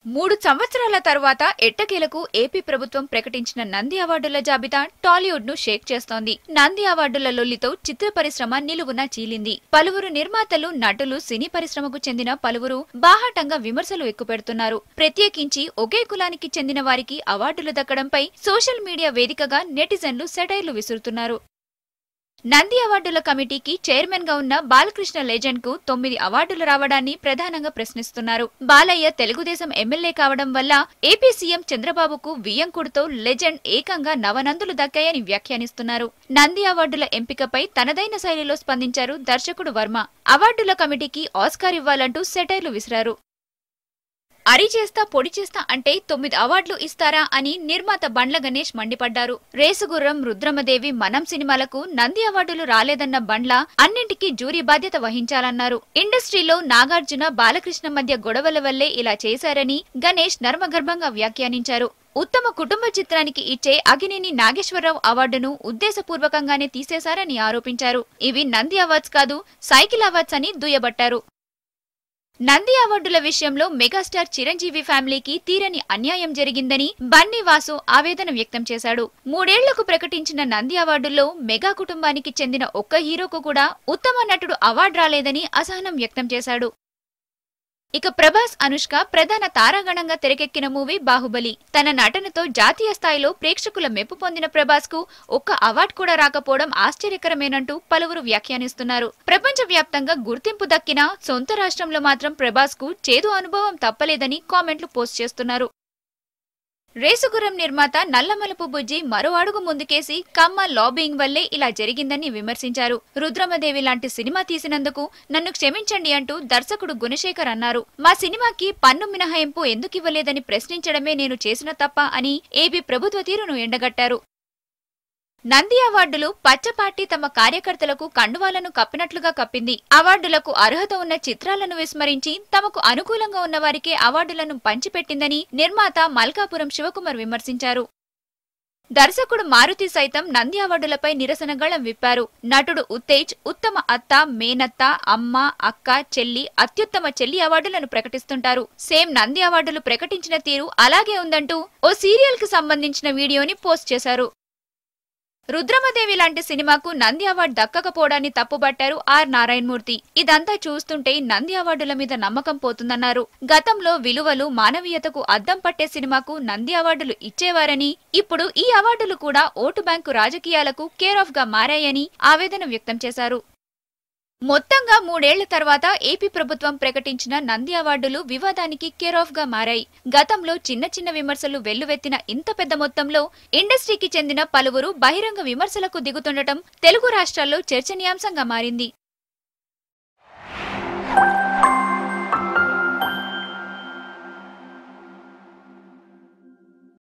మూడు సంవత్సరాల తరువాత ఎట్టకేలకు ఏపీ ప్రభుత్వం ప్రకటించిన నంది అవార్డుల జాబితా టాలీవుడ్ ను షేక్ చేస్తోంది నంది అవార్డుల లొల్లితో చిత్ర పరిశ్రమ నిలువున చీలింది పలువురు నిర్మాతలు నటులు సినీ పరిశ్రమకు చెందిన పలువురు బాహాటంగా విమర్శలు ఎక్కుపెడుతున్నారు ప్రత్యేకించి ఒకే కులానికి చెందిన వారికి అవార్డులు దక్కడంపై సోషల్ మీడియా వేదికగా నెటిజన్లు సెటైర్లు విసురుతున్నారు నంది అవార్డుల కమిటీకి చైర్మన్ గా ఉన్న బాలకృష్ణ లెజెండ్ కు తొమ్మిది అవార్డులు రావడాన్ని ప్రధానంగా ప్రశ్నిస్తున్నారు బాలయ్య తెలుగుదేశం ఎమ్మెల్యే కావడం వల్ల ఏపీ సీఎం చంద్రబాబుకు వియ్యంకుడుతో లెజెండ్ ఏకంగా నవనందులు దక్కాయని వ్యాఖ్యానిస్తున్నారు నంది అవార్డుల ఎంపికపై తనదైన శైలిలో స్పందించారు దర్శకుడు వర్మ అవార్డుల కమిటీకి ఆస్కార్ ఇవ్వాలంటూ సెటైర్లు విసిరారు అరి చేస్తా పొడి చేస్తా అంటే తొమ్మిది అవార్డులు ఇస్తారా అని నిర్మాత బండ్ల గణేష్ మండిపడ్డారు రేసుగుర్రం రుద్రమదేవి మనం సినిమాలకు నంది అవార్డులు రాలేదన్న బండ్ల అన్నింటికీ జ్యూరీ బాధ్యత వహించాలన్నారు ఇండస్ట్రీలో నాగార్జున బాలకృష్ణ మధ్య గొడవల వల్లే ఇలా చేశారని గణేష్ నర్మగర్భంగా వ్యాఖ్యానించారు ఉత్తమ కుటుంబ చిత్రానికి ఇచ్చే అగినేని నాగేశ్వరరావు అవార్డును ఉద్దేశపూర్వకంగానే తీసేశారని ఆరోపించారు ఇవి నంది అవార్డ్స్ కాదు సైకిల్ అవార్డ్స్ అని దుయ్యబట్టారు నంది అవార్డుల విషయంలో మెగాస్టార్ చిరంజీవి ఫ్యామిలీకి తీరని అన్యాయం జరిగిందని బన్నీ వాసు ఆవేదన వ్యక్తం చేశాడు మూడేళ్లకు ప్రకటించిన నంది అవార్డుల్లో మెగా కుటుంబానికి చెందిన ఒక్క హీరోకు కూడా ఉత్తమ నటుడు అవార్డు రాలేదని అసహనం వ్యక్తం చేశాడు ఇక ప్రభాస్ అనుష్క ప్రధాన తారాగణంగా తెరకెక్కిన మూవీ బాహుబలి తన నటనతో జాతీయ స్థాయిలో ప్రేక్షకుల మెప్పు పొందిన ప్రభాస్ కు ఒక్క అవార్డు కూడా రాకపోవడం ఆశ్చర్యకరమేనంటూ పలువురు వ్యాఖ్యానిస్తున్నారు ప్రపంచ వ్యాప్తంగా గుర్తింపు దక్కిన సొంత రాష్ట్రంలో మాత్రం ప్రభాస్ కు చేదు అనుభవం తప్పలేదని కామెంట్లు పోస్ట్ చేస్తున్నారు రేసుగుర్రం నిర్మాత నల్లమలపు బుజ్జి మరో అడుగు ముందుకేసి కమ్మ లాబింగ్ వల్లే ఇలా జరిగిందని విమర్శించారు రుద్రమదేవి లాంటి సినిమా తీసినందుకు నన్ను క్షమించండి అంటూ దర్శకుడు గుణశేఖర్ అన్నారు మా సినిమాకి పన్ను మినహాయింపు ఎందుకివ్వలేదని ప్రశ్నించడమే నేను చేసిన తప్ప అని ఏపీ ప్రభుత్వ తీరును ఎండగట్టారు నంది అవార్డులు పచ్చ పార్టీ తమ కార్యకర్తలకు కండువాలను కప్పినట్లుగా కప్పింది అవార్డులకు అర్హత ఉన్న చిత్రాలను విస్మరించి తమకు అనుకూలంగా ఉన్న వారికే అవార్డులను పంచిపెట్టిందని నిర్మాత మల్కాపురం శివకుమార్ విమర్శించారు దర్శకుడు మారుతి సైతం నంది అవార్డులపై నిరసన గళం విప్పారు నటుడు ఉత్తేజ్ ఉత్తమ అత్త మేనత్త అమ్మ అక్క చెల్లి అత్యుత్తమ చెల్లి అవార్డులను ప్రకటిస్తుంటారు సేమ్ నంది అవార్డులు ప్రకటించిన తీరు అలాగే ఉందంటూ ఓ సీరియల్ కి సంబంధించిన వీడియోని పోస్ట్ చేశారు రుద్రమదేవి లాంటి సినిమాకు నంది అవార్డు దక్కకపోవడాన్ని తప్పుబట్టారు ఆర్ నారాయణమూర్తి ఇదంతా చూస్తుంటే నంది అవార్డుల మీద నమ్మకం పోతుందన్నారు గతంలో విలువలు మానవీయతకు అద్దం పట్టే సినిమాకు నంది అవార్డులు ఇచ్చేవారని ఇప్పుడు ఈ అవార్డులు కూడా ఓటు బ్యాంకు రాజకీయాలకు కేర్ ఆఫ్ గా మారాయని ఆవేదన వ్యక్తం చేశారు మొత్తంగా మూడేళ్ల తర్వాత ఏపీ ప్రభుత్వం ప్రకటించిన నంది అవార్డులు వివాదానికి కేర్ ఆఫ్ గా మారాయి గతంలో చిన్న చిన్న విమర్శలు వెల్లువెత్తిన ఇంత పెద్ద మొత్తంలో ఇండస్ట్రీకి చెందిన పలువురు బహిరంగ విమర్శలకు దిగుతుండటం తెలుగు రాష్ట్రాల్లో చర్చనీయాంశంగా మారింది